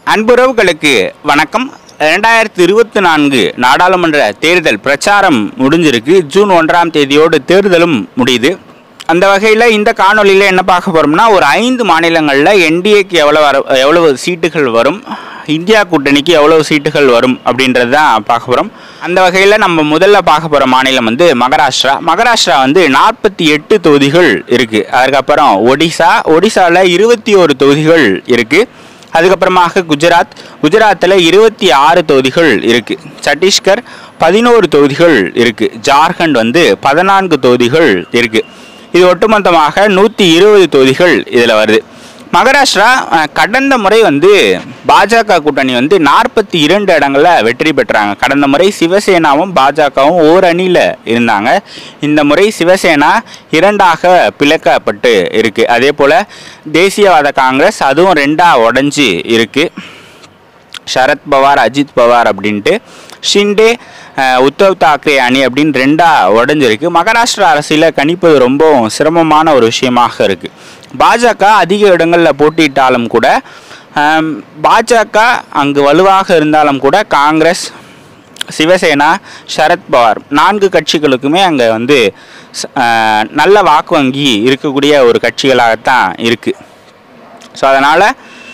அன்புறவுகளுக்கு வணக்கம் ரெண்டாயிரத்தி இருபத்தி நான்கு நாடாளுமன்ற தேர்தல் பிரச்சாரம் முடிஞ்சிருக்கு ஜூன் ஒன்றாம் தேதியோடு தேர்தலும் முடியுது அந்த வகையில் இந்த காணொளியில் என்ன பார்க்க போகிறோம்னா ஒரு ஐந்து மாநிலங்களில் என்டிஏக்கு எவ்வளோ வர எவ்வளவு சீட்டுகள் வரும் இந்தியா கூட்டணிக்கு எவ்வளவு சீட்டுகள் வரும் அப்படின்றது தான் பார்க்க போகிறோம் அந்த வகையில் நம்ம முதல்ல பார்க்க போகிற மாநிலம் வந்து மகாராஷ்டிரா மகாராஷ்டிரா வந்து நாற்பத்தி எட்டு தொகுதிகள் இருக்குது அதுக்கப்புறம் ஒடிசா ஒடிசாவில் இருபத்தி ஒரு தொகுதிகள் இருக்குது அதுக்கப்புறமாக குஜராத் குஜராத்தில் இருபத்தி ஆறு தொகுதிகள் இருக்குது சத்தீஸ்கர் பதினோரு தொகுதிகள் இருக்குது ஜார்க்கண்ட் வந்து பதினான்கு தொகுதிகள் இருக்குது இது ஒட்டுமொத்தமாக நூற்றி இருபது தொகுதிகள் இதில் வருது மகாராஷ்டிரா அஹ், கடந்த முறை வந்து பாஜக கூட்டணி வந்து நாற்பத்தி இரண்டு இடங்களில் வெற்றி பெற்றாங்க கடந்த முறை சிவசேனாவும் பாஜகவும் ஓர் அணியில் இருந்தாங்க இந்த முறை சிவசேனா இரண்டாக பிளக்கப்பட்டு இருக்கு அதே போல் தேசியவாத காங்கிரஸ் அதுவும் ரெண்டாக உடஞ்சி இருக்கு சரத் பவார் அஜித் பவார் அப்படின்ட்டு ஷிண்டே அஹ், உத்தவ் தாக்கரே அணி அப்படின்னு ரெண்டா உடஞ்சிருக்கு மகாராஷ்டிரா அரசியல கணிப்பது ரொம்ப சிரமமான ஒரு விஷயமாக இருக்கு பாஜக அதிக இடங்களில் போட்டியிட்டாலும் கூட அம், பாஜக அங்கு வலுவாக இருந்தாலும் கூட காங்கிரஸ் சிவசேனா சரத்பவார் நான்கு கட்சிகளுக்குமே அங்கே வந்து ச- அஹ், நல்ல வாக்கு வங்கி இருக்கக்கூடிய ஒரு கட்சிகளாகத்தான் இருக்குது ஸோ அதனால்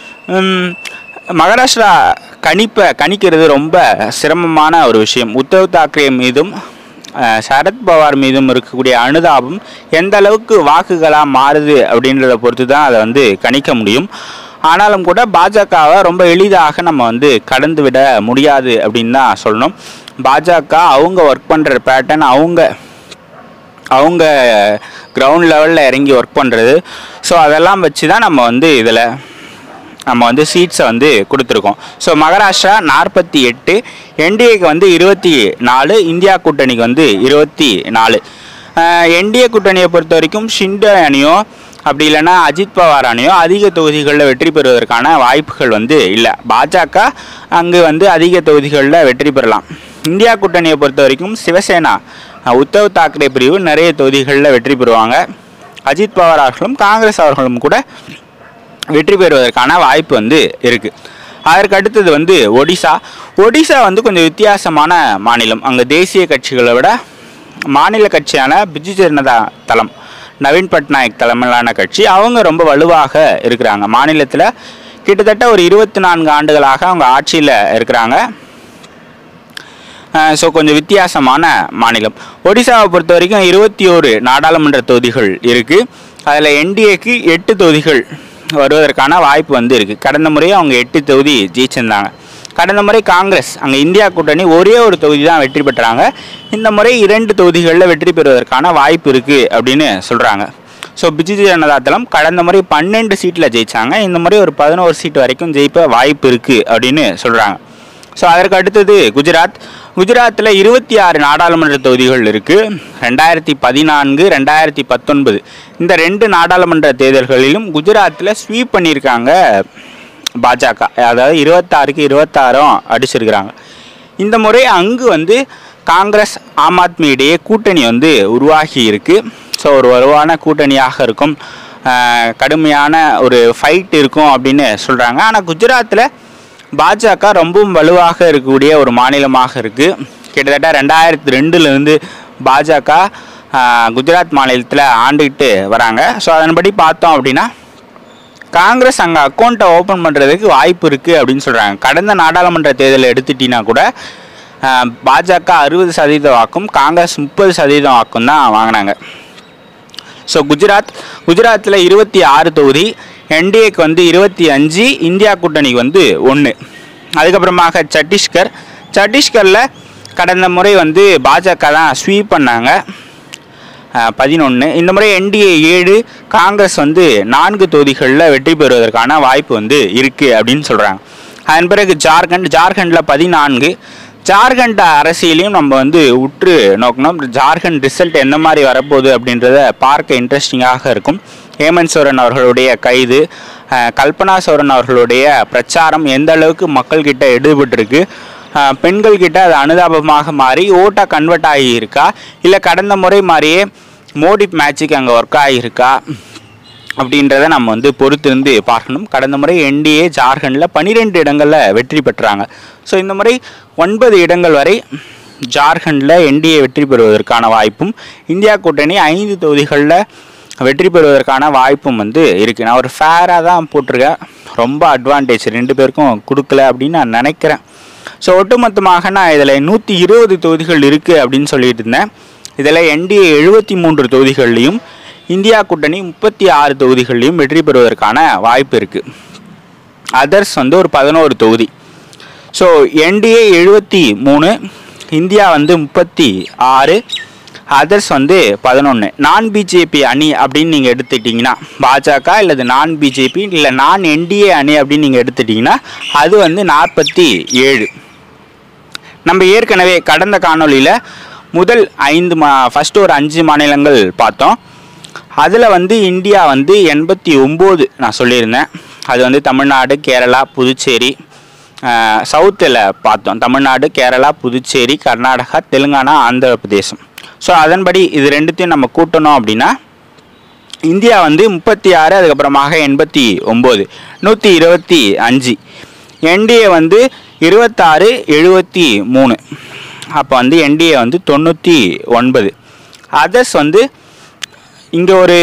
மகாராஷ்டிரா கணிப்பை கணிக்கிறது ரொம்ப சிரமமான ஒரு விஷயம் உத்தவ் தாக்கரே மீதும் அஹ், சரத் பவார் மீதும் இருக்கக்கூடிய அனுதாபம் எந்த அளவுக்கு வாக்குகளாக மாறுது அப்படின்றத பொறுத்து தான் அதை வந்து கணிக்க முடியும் ஆனாலும் கூட பாஜகவை ரொம்ப எளிதாக நம்ம வந்து கடந்து விட முடியாது அப்படின்னு தான் சொல்லணும் பாஜக அவங்க ஒர்க் பண்ணுற பேட்டர்ன் அவங்க அவங்க கிரவுண்ட் லெவலில் இறங்கி ஒர்க் பண்ணுறது ஸோ அதெல்லாம் வச்சு தான் நம்ம வந்து இதில் நம்ம வந்து சீட்ஸை வந்து கொடுத்துருக்கோம் ஸோ மகாராஷ்டிரா நாற்பத்தி எட்டு என்டிஏக்கு வந்து இருபத்தி நாலு இந்தியா கூட்டணிக்கு வந்து இருபத்தி நாலு என்டிஏ கூட்டணியை பொறுத்த வரைக்கும் ஷிண்டே அணியோ அப்படி இல்லைன்னா அஜித் பவார் அணியோ அதிக தொகுதிகளில் வெற்றி பெறுவதற்கான வாய்ப்புகள் வந்து இல்லை பாஜக அங்கு வந்து அதிக தொகுதிகளில் வெற்றி பெறலாம் இந்தியா கூட்டணியை பொறுத்த வரைக்கும் சிவசேனா அஹ், உத்தவ் தாக்கரே பிரிவு நிறைய தொகுதிகளில் வெற்றி பெறுவாங்க அஜித் பவார் அவர்களும் காங்கிரஸ் அவர்களும் கூட வெற்றி பெறுவதற்கான வாய்ப்பு வந்து இருக்குது அதற்கு அடுத்தது வந்து ஒடிசா ஒடிசா வந்து கொஞ்சம் வித்தியாசமான மாநிலம் அங்கே தேசிய கட்சிகளை விட மாநில கட்சியான பிஜு ஜனதா தளம் நவீன் பட்நாயக் தலைமையிலான கட்சி அவங்க ரொம்ப வலுவாக இருக்கிறாங்க மாநிலத்தில் கிட்டத்தட்ட ஒரு இருபத்தி நான்கு ஆண்டுகளாக அவங்க ஆட்சியில் இருக்கிறாங்க ஸோ கொஞ்சம் வித்தியாசமான மாநிலம் ஒடிசாவை பொறுத்த வரைக்கும் இருபத்தி ஓரு நாடாளுமன்ற தொகுதிகள் இருக்குது அதில் என்டிஏக்கு எட்டு தொகுதிகள் வருவதற்கான வாய்ப்பு வந்து இருக்குது கடந்த முறை அவங்க எட்டு தொகுதி ஜெயிச்சிருந்தாங்க கடந்த முறை காங்கிரஸ் அங்கே இந்தியா கூட்டணி ஒரே ஒரு தொகுதி தான் வெற்றி பெற்றாங்க இந்த முறை இரண்டு தொகுதிகளில் வெற்றி பெறுவதற்கான வாய்ப்பு இருக்குது அப்படின்னு சொல்கிறாங்க ஸோ பிஜு ஜனதா தளம் கடந்த முறை பன்னெண்டு சீட்டில் ஜெயிச்சாங்க இந்த முறை ஒரு பதினோரு சீட் வரைக்கும் ஜெயிப்ப வாய்ப்பு இருக்குது அப்படின்னு சொல்கிறாங்க ஸோ அதற்கு அடுத்தது குஜராத் குஜராத்தில் இருபத்தி ஆறு நாடாளுமன்ற தொகுதிகள் இருக்குது ரெண்டாயிரத்தி பதினான்கு ரெண்டாயிரத்தி பத்தொன்பது இந்த ரெண்டு நாடாளுமன்ற தேர்தல்களிலும் குஜராத்தில் ஸ்வீப் பண்ணியிருக்காங்க பாஜக அதாவது இருபத்தாறுக்கு இருபத்தாறும் அடிச்சிருக்கிறாங்க இந்த முறை அங்கு வந்து காங்கிரஸ் ஆம் ஆத்மி இடையே கூட்டணி வந்து உருவாகி இருக்கு ஸோ ஒரு வலுவான கூட்டணியாக இருக்கும் ஆஹ் கடுமையான ஒரு ஃபைட் இருக்கும் அப்படின்னு சொல்கிறாங்க ஆனால் குஜராத்தில் பாஜக ரொம்பவும் வலுவாக இருக்கக்கூடிய ஒரு மாநிலமாக இருக்குது கிட்டத்தட்ட ரெண்டாயிரத்தி ரெண்டுலேருந்து பாஜக ஆஹ் குஜராத் மாநிலத்தில் ஆண்டுகிட்டு வராங்க ஸோ அதன்படி பார்த்தோம் அப்படின்னா காங்கிரஸ் அங்கே அக்கௌண்ட்டை ஓப்பன் பண்ணுறதுக்கு வாய்ப்பு இருக்குது அப்படின்னு சொல்கிறாங்க கடந்த நாடாளுமன்ற தேர்தலை எடுத்துட்டினா கூட ஆஹ், பாஜக அறுபது சதவீத வாக்கும் காங்கிரஸ் முப்பது சதவீதம் வாக்கும் தான் வாங்கினாங்க ஸோ குஜராத் குஜராத்தில் இருபத்தி ஆறு தொகுதி என்டிஏக்கு வந்து இருபத்தி அஞ்சு இந்தியா கூட்டணிக்கு வந்து ஒன்று அதுக்கப்புறமாக சத்தீஸ்கர் சத்தீஸ்கரில் கடந்த முறை வந்து பாஜக தான் ஸ்வீப் பண்ணாங்க பதினொன்று இந்த முறை என்டிஏ ஏழு காங்கிரஸ் வந்து நான்கு தொகுதிகளில் வெற்றி பெறுவதற்கான வாய்ப்பு வந்து இருக்குது அப்படின்னு சொல்கிறாங்க அதன் பிறகு ஜார்க்கண்ட் ஜார்க்கண்டில் பதினான்கு ஜார்க்கண்ட் அரசியலையும் நம்ம வந்து உற்று நோக்கணும் ஜார்க்கண்ட் ரிசல்ட் எந்த மாதிரி வரப்போகுது அப்படின்றத பார்க்க இன்ட்ரெஸ்டிங்காக இருக்கும் ஹேமந்த் சோரன் அவர்களுடைய கைது அஹ், கல்பனா சோரன் அவர்களுடைய பிரச்சாரம் எந்த அளவுக்கு மக்கள்கிட்ட எடுபட்டிருக்கு அஹ், பெண்கள் கிட்ட அது அனுதாபமாக மாறி ஓட்டாக கன்வெர்ட் ஆகியிருக்கா இல்லை கடந்த முறை மாதிரியே மோடி மேட்சுக்கு அங்கே ஒர்க் ஆகியிருக்கா அப்படின்றத நம்ம வந்து பொறுத்திருந்து பார்க்கணும் கடந்த முறை என்டிஏ ஜார்க்கண்டில் பன்னிரெண்டு இடங்களில் வெற்றி பெற்றாங்க ஸோ இந்த முறை ஒன்பது இடங்கள் வரை ஜார்க்கண்டில் என்டிஏ வெற்றி பெறுவதற்கான வாய்ப்பும் இந்தியா கூட்டணி ஐந்து தொகுதிகளில் வெற்றி பெறுவதற்கான வாய்ப்பும் வந்து இருக்குது நான் ஒரு ஃபேராக தான் போட்டிருக்கேன் ரொம்ப அட்வான்டேஜ் ரெண்டு பேருக்கும் கொடுக்கல அப்படின்னு நான் நினைக்கிறேன் ஸோ ஒட்டுமொத்தமாக நான் இதில் நூற்றி இருபது தொகுதிகள் இருக்குது அப்படின்னு சொல்லிட்டு இருந்தேன் இதில் என்டிஏ எழுபத்தி மூன்று தொகுதிகள்லையும் இந்தியா கூட்டணி முப்பத்தி ஆறு தொகுதிகள்லையும் வெற்றி பெறுவதற்கான வாய்ப்பு இருக்குது அதர்ஸ் வந்து ஒரு பதினோரு தொகுதி ஸோ என்டிஏ எழுபத்தி மூணு இந்தியா வந்து முப்பத்தி ஆறு அதர்ஸ் வந்து பதினொன்று நான் பிஜேபி அணி அப்படின்னு நீங்கள் எடுத்துட்டிங்கன்னா பாஜக இல்லது நான் பிஜேபி இல்லை நான் என்டிஏ அணி அப்படின்னு நீங்கள் எடுத்துட்டிங்கன்னா அது வந்து நாற்பத்தி ஏழு நம்ம ஏற்கனவே கடந்த காணொளியில் முதல் ஐந்து மா ஃபஸ்ட்டு ஒரு அஞ்சு மாநிலங்கள் பார்த்தோம் அதில் வந்து இந்தியா வந்து எண்பத்தி ஒம்பது நான் சொல்லியிருந்தேன் அது வந்து தமிழ்நாடு கேரளா புதுச்சேரி சவுத்தில் பார்த்தோம் தமிழ்நாடு கேரளா புதுச்சேரி கர்நாடகா தெலுங்கானா ஆந்திர பிரதேசம் ஸோ அதன்படி இது ரெண்டுத்தையும் நம்ம கூட்டணும் அப்படின்னா இந்தியா வந்து முப்பத்தி ஆறு அதுக்கப்புறமாக எண்பத்தி ஒம்பது நூற்றி இருபத்தி அஞ்சு என்டிஏ வந்து இருபத்தாறு எழுபத்தி மூணு அப்போ வந்து என்டிஏ வந்து தொண்ணூற்றி ஒன்பது அதர்ஸ் வந்து இங்கே ஒரு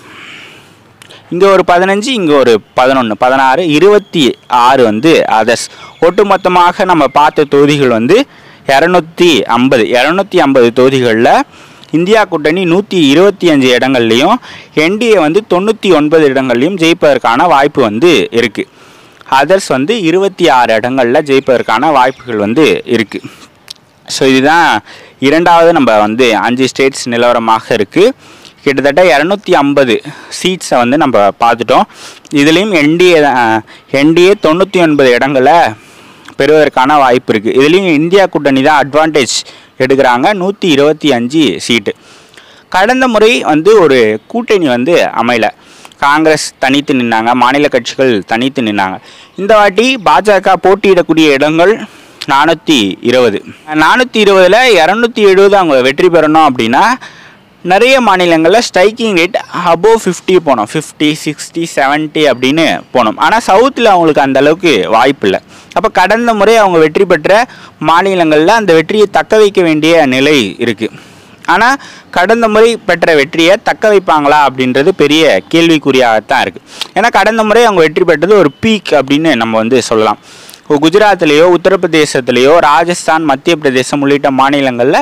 இங்கே ஒரு பதினஞ்சு இங்கே ஒரு பதினொன்று பதினாறு இருபத்தி ஆறு வந்து அதர்ஸ் ஒட்டுமொத்தமாக நம்ம பார்த்த தொகுதிகள் வந்து இரநூத்தி ஐம்பது இரநூத்தி ஐம்பது தொகுதிகளில் இந்தியா கூட்டணி நூற்றி இருபத்தி அஞ்சு இடங்கள்லையும் என்டிஏ வந்து தொண்ணூற்றி ஒன்பது இடங்கள்லையும் ஜெயிப்பதற்கான வாய்ப்பு வந்து இருக்குது அதர்ஸ் வந்து இருபத்தி ஆறு இடங்களில் ஜெயிப்பதற்கான வாய்ப்புகள் வந்து இருக்குது ஸோ இதுதான் இரண்டாவது நம்ம வந்து அஞ்சு ஸ்டேட்ஸ் நிலவரமாக இருக்குது கிட்டத்தட்ட இரநூத்தி ஐம்பது சீட்ஸை வந்து நம்ம பார்த்துட்டோம் இதுலேயும் என்டிஏ என்டிஏ தொண்ணூற்றி ஒன்பது இடங்களை பெறுவதற்கான வாய்ப்பு இருக்குது இதுலேயும் இந்தியா கூட்டணி தான் அட்வான்டேஜ் எடுக்கிறாங்க நூற்றி இருபத்தி அஞ்சு சீட்டு கடந்த முறை வந்து ஒரு கூட்டணி வந்து அமையல காங்கிரஸ் தனித்து நின்னாங்க மாநில கட்சிகள் தனித்து நின்னாங்க இந்த வாட்டி பாஜக போட்டியிடக்கூடிய இடங்கள் நானூற்றி இருபது நானூற்றி இருபதில் இரநூத்தி எழுபது அவங்க வெற்றி பெறணும் அப்படின்னா நிறைய மாநிலங்களில் ஸ்ட்ரைக்கிங் ரேட் அபோவ் ஃபிஃப்டி போனோம் ஃபிஃப்டி சிக்ஸ்டி செவன்ட்டி அப்படின்னு போனோம் ஆனால் சவுத்தில் அவங்களுக்கு அந்த அளவுக்கு வாய்ப்பு இல்லை அப்போ கடந்த முறை அவங்க வெற்றி பெற்ற மாநிலங்களில் அந்த வெற்றியை தக்க வைக்க வேண்டிய நிலை இருக்குது ஆனால் கடந்த முறை பெற்ற வெற்றியை தக்க வைப்பாங்களா அப்படின்றது பெரிய கேள்விக்குறியாகத்தான் இருக்குது ஏன்னா கடந்த முறை அவங்க வெற்றி பெற்றது ஒரு பீக் அப்படின்னு நம்ம வந்து சொல்லலாம் இப்போ குஜராத்லேயோ உத்தரப்பிரதேசத்துலேயோ ராஜஸ்தான் மத்திய பிரதேசம் உள்ளிட்ட மாநிலங்களில்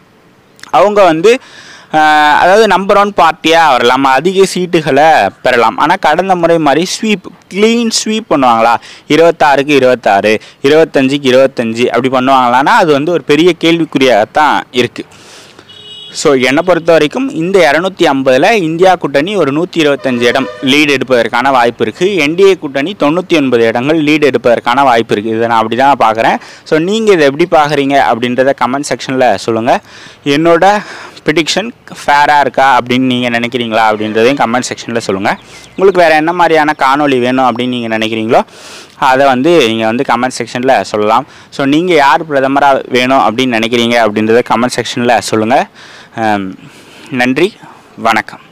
அவங்க வந்து ஆஹ், அதாவது நம்பர் ஒன் பார்ட்டியாக வரலாம் அதிக சீட்டுகளை பெறலாம் ஆனால் கடந்த முறை மாதிரி ஸ்வீப் க்ளீன் ஸ்வீப் பண்ணுவாங்களா இருபத்தாறுக்கு இருபத்தாறு இருபத்தஞ்சுக்கு இருபத்தஞ்சு அப்படி பண்ணுவாங்களான்னா அது வந்து ஒரு பெரிய கேள்விக்குறியாகத்தான் இருக்குது ஸோ என்னை பொறுத்த வரைக்கும் இந்த இரநூத்தி ஐம்பதில் இந்தியா கூட்டணி ஒரு நூற்றி இருபத்தஞ்சு இடம் லீடு எடுப்பதற்கான வாய்ப்பு இருக்குது என்டிஏ கூட்டணி தொண்ணூற்றி ஒன்பது இடங்கள் லீடு எடுப்பதற்கான வாய்ப்பு இருக்குது இதை நான் அப்படி தான் பார்க்குறேன் ஸோ நீங்கள் இதை எப்படி பார்க்குறீங்க அப்படின்றத கமெண்ட் செக்ஷனில் சொல்லுங்கள் என்னோட ப்ரிடிக்ஷன் ஃபேராக இருக்கா அப்படின்னு நீங்கள் நினைக்கிறீங்களா அப்படின்றதையும் கமெண்ட் செக்ஷனில் சொல்லுங்கள் உங்களுக்கு வேறு என்ன மாதிரியான காணொளி வேணும் அப்படின்னு நீங்கள் நினைக்கிறீங்களோ அதை வந்து நீங்கள் வந்து கமெண்ட் செக்ஷனில் சொல்லலாம் ஸோ நீங்கள் யார் பிரதமராக வேணும் அப்படின்னு நினைக்கிறீங்க அப்படின்றத கமெண்ட் செக்ஷனில் சொல்லுங்கள் நன்றி வணக்கம்